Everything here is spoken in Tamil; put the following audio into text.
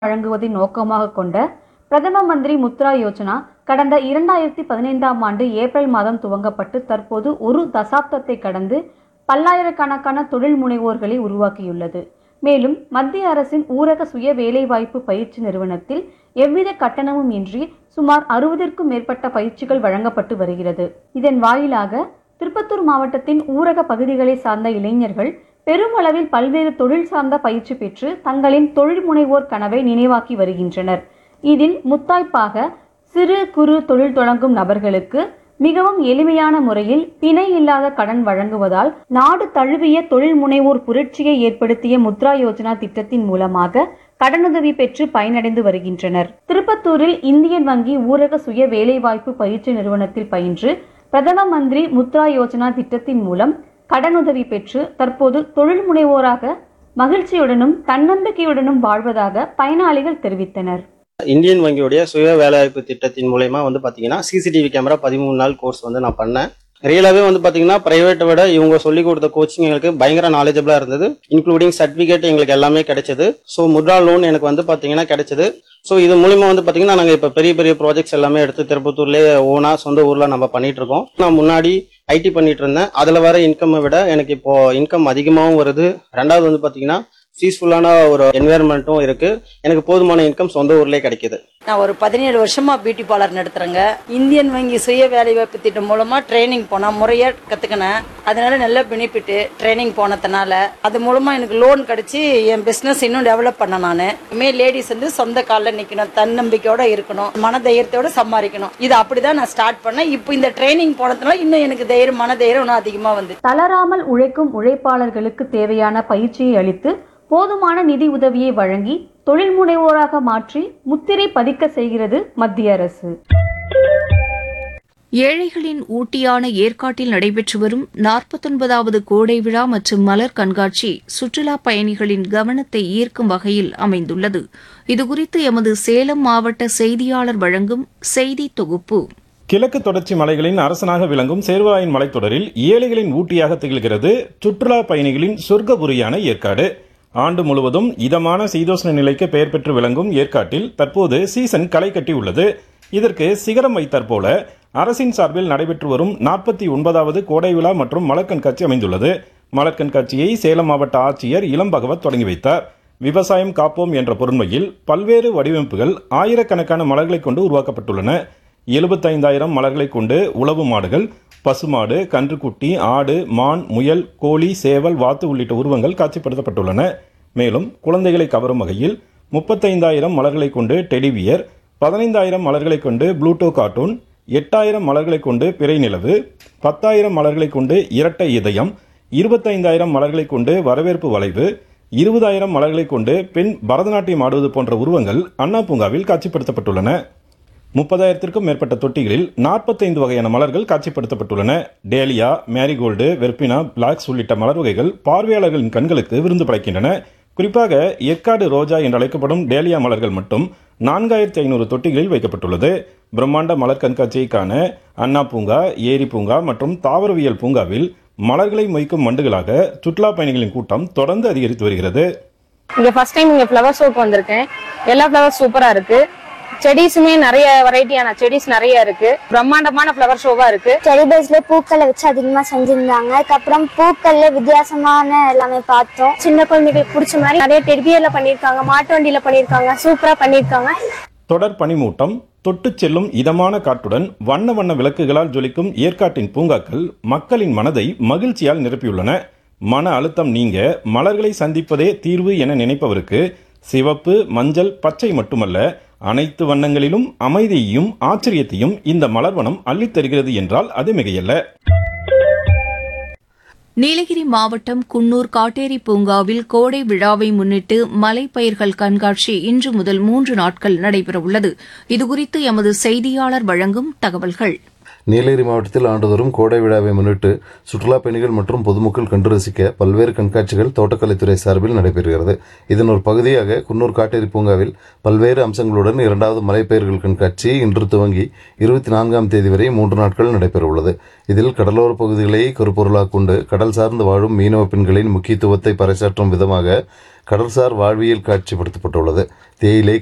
வழங்குவதை நோக்கமாக கொண்ட பிரதம மந்திரி முத்ரா யோஜனா கடந்த இரண்டாயிரத்தி பதினைந்தாம் ஆண்டு ஏப்ரல் மாதம் துவங்கப்பட்டு தற்போது ஒரு தசாப்தத்தை கடந்து பல்லாயிரக்கணக்கான தொழில் முனைவோர்களை உருவாக்கியுள்ளது மேலும் மத்திய அரசின் ஊரக சுய வேலைவாய்ப்பு பயிற்சி நிறுவனத்தில் எவ்வித கட்டணமும் இன்றி சுமார் அறுபதிற்கும் மேற்பட்ட பயிற்சிகள் வழங்கப்பட்டு வருகிறது இதன் வாயிலாக திருப்பத்தூர் மாவட்டத்தின் ஊரக பகுதிகளை சார்ந்த இளைஞர்கள் பெருமளவில் பல்வேறு தொழில் சார்ந்த பயிற்சி பெற்று தங்களின் தொழில் முனைவோர் கனவை நினைவாக்கி வருகின்றனர் இதில் முத்தாய்ப்பாக சிறு குறு தொழில் தொடங்கும் நபர்களுக்கு மிகவும் எளிமையான முறையில் பிணை இல்லாத கடன் வழங்குவதால் நாடு தழுவிய தொழில் முனைவோர் புரட்சியை ஏற்படுத்திய முத்ரா யோஜனா திட்டத்தின் மூலமாக கடனுதவி பெற்று பயனடைந்து வருகின்றனர் திருப்பத்தூரில் இந்தியன் வங்கி ஊரக சுய வேலைவாய்ப்பு பயிற்சி நிறுவனத்தில் பயின்று பிரதம மந்திரி முத்ரா யோஜனா திட்டத்தின் மூலம் கடனுதவி பெற்று தற்போது தொழில் முனைவோராக மகிழ்ச்சியுடனும் தன்னம்பிக்கையுடனும் வாழ்வதாக பயனாளிகள் தெரிவித்தனர் இந்தியன் வங்கியுடைய சுய வேலைவாய்ப்பு திட்டத்தின் மூலயமா வந்து பாத்தீங்கன்னா சிசிடிவி கேமரா பதிமூணு நாள் கோர்ஸ் வந்து நான் பண்ணேன் ரியலாகவே வந்து பாத்தீங்கன்னா பிரைவேட்டை விட இவங்க சொல்லி கொடுத்த கோச்சிங் எங்களுக்கு பயங்கர நாலேஜபிளா இருந்தது இன்க்ளூடிங் சர்டிபிகேட் எங்களுக்கு எல்லாமே கிடைச்சது ஸோ முத்ரா லோன் எனக்கு வந்து பாத்தீங்கன்னா கிடைச்சது ஸோ இது மூலியமா வந்து பாத்தீங்கன்னா நாங்கள் இப்போ பெரிய பெரிய ப்ராஜெக்ட்ஸ் எல்லாமே எடுத்து திருப்பத்தூர்லேயே ஓனா சொந்த ஊர்ல நம்ம பண்ணிட்டு இருக்கோம் நான் முன்னாடி ஐடி பண்ணிட்டு இருந்தேன் அதுல வர இன்கம்மை விட எனக்கு இப்போ இன்கம் அதிகமாகவும் வருது ரெண்டாவது வந்து பாத்தீங்கன்னா பீஸ்ஃபுல்லான ஒரு என்வாயர்மெண்ட்டும் இருக்கு எனக்கு போதுமான இன்கம் சொந்த ஊர்லயே கிடைக்குது நான் ஒரு பதினேழு வருஷமா பியூட்டி பார்லர் நடத்துறேங்க இந்தியன் வங்கி சுய வேலைவாய்ப்பு திட்டம் மூலமா ட்ரைனிங் போனா முறையா கத்துக்கினேன் அதனால நல்ல பெனிஃபிட் ட்ரைனிங் போனதுனால அது மூலமா எனக்கு லோன் கிடைச்சி என் பிசினஸ் இன்னும் டெவலப் பண்ண நான் இனிமே லேடிஸ் வந்து சொந்த காலில் நிக்கணும் தன்னம்பிக்கையோட இருக்கணும் மன தைரியத்தோட சம்பாதிக்கணும் இது அப்படிதான் நான் ஸ்டார்ட் பண்ணேன் இப்போ இந்த ட்ரைனிங் போனதுனால இன்னும் எனக்கு தைரியம் மன தைரியம் இன்னும் அதிகமா வந்து தளராமல் உழைக்கும் உழைப்பாளர்களுக்கு தேவையான பயிற்சியை அளித்து போதுமான நிதி உதவியை வழங்கி தொழில் முனைவோராக மாற்றி முத்திரை பதிக்க செய்கிறது மத்திய அரசு ஏழைகளின் ஊட்டியான ஏற்காட்டில் நடைபெற்று வரும் நாற்பத்தொன்பதாவது கோடை விழா மற்றும் மலர் கண்காட்சி சுற்றுலா பயணிகளின் கவனத்தை ஈர்க்கும் வகையில் அமைந்துள்ளது இதுகுறித்து எமது சேலம் மாவட்ட செய்தியாளர் வழங்கும் செய்தி தொகுப்பு கிழக்கு தொடர்ச்சி மலைகளின் அரசனாக விளங்கும் சேர்வராயன் மலைத்தொடரில் ஏழைகளின் ஊட்டியாக திகழ்கிறது சுற்றுலா பயணிகளின் சொர்க்கபுரியான ஏற்காடு ஆண்டு முழுவதும் இதமான சீதோஷ்ண நிலைக்கு பெயர் பெற்று விளங்கும் ஏற்காட்டில் தற்போது சீசன் களை கட்டி உள்ளது இதற்கு சிகரம் வைத்தாற்போல அரசின் சார்பில் நடைபெற்று வரும் நாற்பத்தி ஒன்பதாவது கோடை விழா மற்றும் மலர் கண்காட்சி அமைந்துள்ளது மலர் கண்காட்சியை சேலம் மாவட்ட ஆட்சியர் இளம் பகவத் தொடங்கி வைத்தார் விவசாயம் காப்போம் என்ற பொருண்மையில் பல்வேறு வடிவமைப்புகள் ஆயிரக்கணக்கான மலர்களை கொண்டு உருவாக்கப்பட்டுள்ளன எழுபத்தைந்தாயிரம் மலர்களை கொண்டு உழவு மாடுகள் பசுமாடு கன்றுக்குட்டி ஆடு மான் முயல் கோழி சேவல் வாத்து உள்ளிட்ட உருவங்கள் காட்சிப்படுத்தப்பட்டுள்ளன மேலும் குழந்தைகளை கவரும் வகையில் முப்பத்தைந்தாயிரம் மலர்களை கொண்டு டெடிவியர் பதினைந்தாயிரம் மலர்களை கொண்டு ப்ளூட்டோ கார்ட்டூன் எட்டாயிரம் மலர்களை கொண்டு பிறை நிலவு பத்தாயிரம் மலர்களை கொண்டு இரட்டை இதயம் இருபத்தைந்தாயிரம் மலர்களை கொண்டு வரவேற்பு வளைவு இருபதாயிரம் மலர்களை கொண்டு பெண் பரதநாட்டியம் ஆடுவது போன்ற உருவங்கள் அண்ணா பூங்காவில் காட்சிப்படுத்தப்பட்டுள்ளன முப்பதாயிரத்திற்கும் மேற்பட்ட தொட்டிகளில் நாற்பத்தைந்து வகையான மலர்கள் காட்சிப்படுத்தப்பட்டுள்ளன டேலியா மேரிகோல்டு வெர்பினா பிளாக்ஸ் உள்ளிட்ட மலர் வகைகள் பார்வையாளர்களின் கண்களுக்கு விருந்து படைக்கின்றன குறிப்பாக ஏற்காடு ரோஜா என்று அழைக்கப்படும் டேலியா மலர்கள் மட்டும் நான்காயிரத்தி ஐநூறு தொட்டிகளில் வைக்கப்பட்டுள்ளது பிரம்மாண்ட மலர் கண்காட்சியை காண அண்ணா பூங்கா ஏரி பூங்கா மற்றும் தாவரவியல் பூங்காவில் மலர்களை மொய்க்கும் மண்டுகளாக சுற்றுலா பயணிகளின் கூட்டம் தொடர்ந்து அதிகரித்து வருகிறது இங்க ஃபர்ஸ்ட் டைம் இங்க ஃப்ளவர் ஷோக்கு வந்திருக்கேன் எல்லா ஃப்ளவர்ஸ் சூப்பரா இருக்கு செடிஸுமே நிறைய வெரைட்டியான செடிஸ் நிறைய இருக்கு பிரம்மாண்டமான ஃப்ளவர் ஷோவா இருக்கு செடி பேஸ்ல பூக்களை வச்சு அதிகமா செஞ்சிருந்தாங்க அதுக்கப்புறம் பூக்கள்ல வித்தியாசமான எல்லாமே பார்த்தோம் சின்ன குழந்தைகளுக்கு பிடிச்ச மாதிரி நிறைய டெடிபியர்ல பண்ணிருக்காங்க மாட்டு வண்டியில பண்ணிருக்காங்க சூப்பரா பண்ணிருக்காங்க தொடர் பனிமூட்டம் தொட்டுச் செல்லும் இதமான காற்றுடன் வண்ண வண்ண விளக்குகளால் ஜொலிக்கும் ஏற்காட்டின் பூங்காக்கள் மக்களின் மனதை மகிழ்ச்சியால் நிரப்பியுள்ளன மன அழுத்தம் நீங்க மலர்களை சந்திப்பதே தீர்வு என நினைப்பவருக்கு சிவப்பு மஞ்சள் பச்சை மட்டுமல்ல அனைத்து வண்ணங்களிலும் அமைதியையும் ஆச்சரியத்தையும் இந்த மலர்வனம் அள்ளித் தருகிறது என்றால் அது மிகையல்ல நீலகிரி மாவட்டம் குன்னூர் காட்டேரி பூங்காவில் கோடை விழாவை முன்னிட்டு மலைப்பயிர்கள் கண்காட்சி இன்று முதல் மூன்று நாட்கள் நடைபெறவுள்ளது இதுகுறித்து எமது செய்தியாளர் வழங்கும் தகவல்கள் நீலகிரி மாவட்டத்தில் ஆண்டுதோறும் கோடை விழாவை முன்னிட்டு சுற்றுலா பயணிகள் மற்றும் பொதுமக்கள் கண்டு ரசிக்க பல்வேறு கண்காட்சிகள் தோட்டக்கலைத்துறை சார்பில் நடைபெறுகிறது இதன் ஒரு பகுதியாக குன்னூர் காட்டேரி பூங்காவில் பல்வேறு அம்சங்களுடன் இரண்டாவது மலைப்பயிர்கள் கண்காட்சி இன்று துவங்கி இருபத்தி நான்காம் தேதி வரை மூன்று நாட்கள் நடைபெற உள்ளது இதில் கடலோர பகுதிகளை கருப்பொருளாக கொண்டு கடல் சார்ந்து வாழும் மீனவ பெண்களின் முக்கியத்துவத்தை பறைசாற்றும் விதமாக கடல்சார் வாழ்வியல் காட்சிப்படுத்தப்பட்டுள்ளது தேயிலை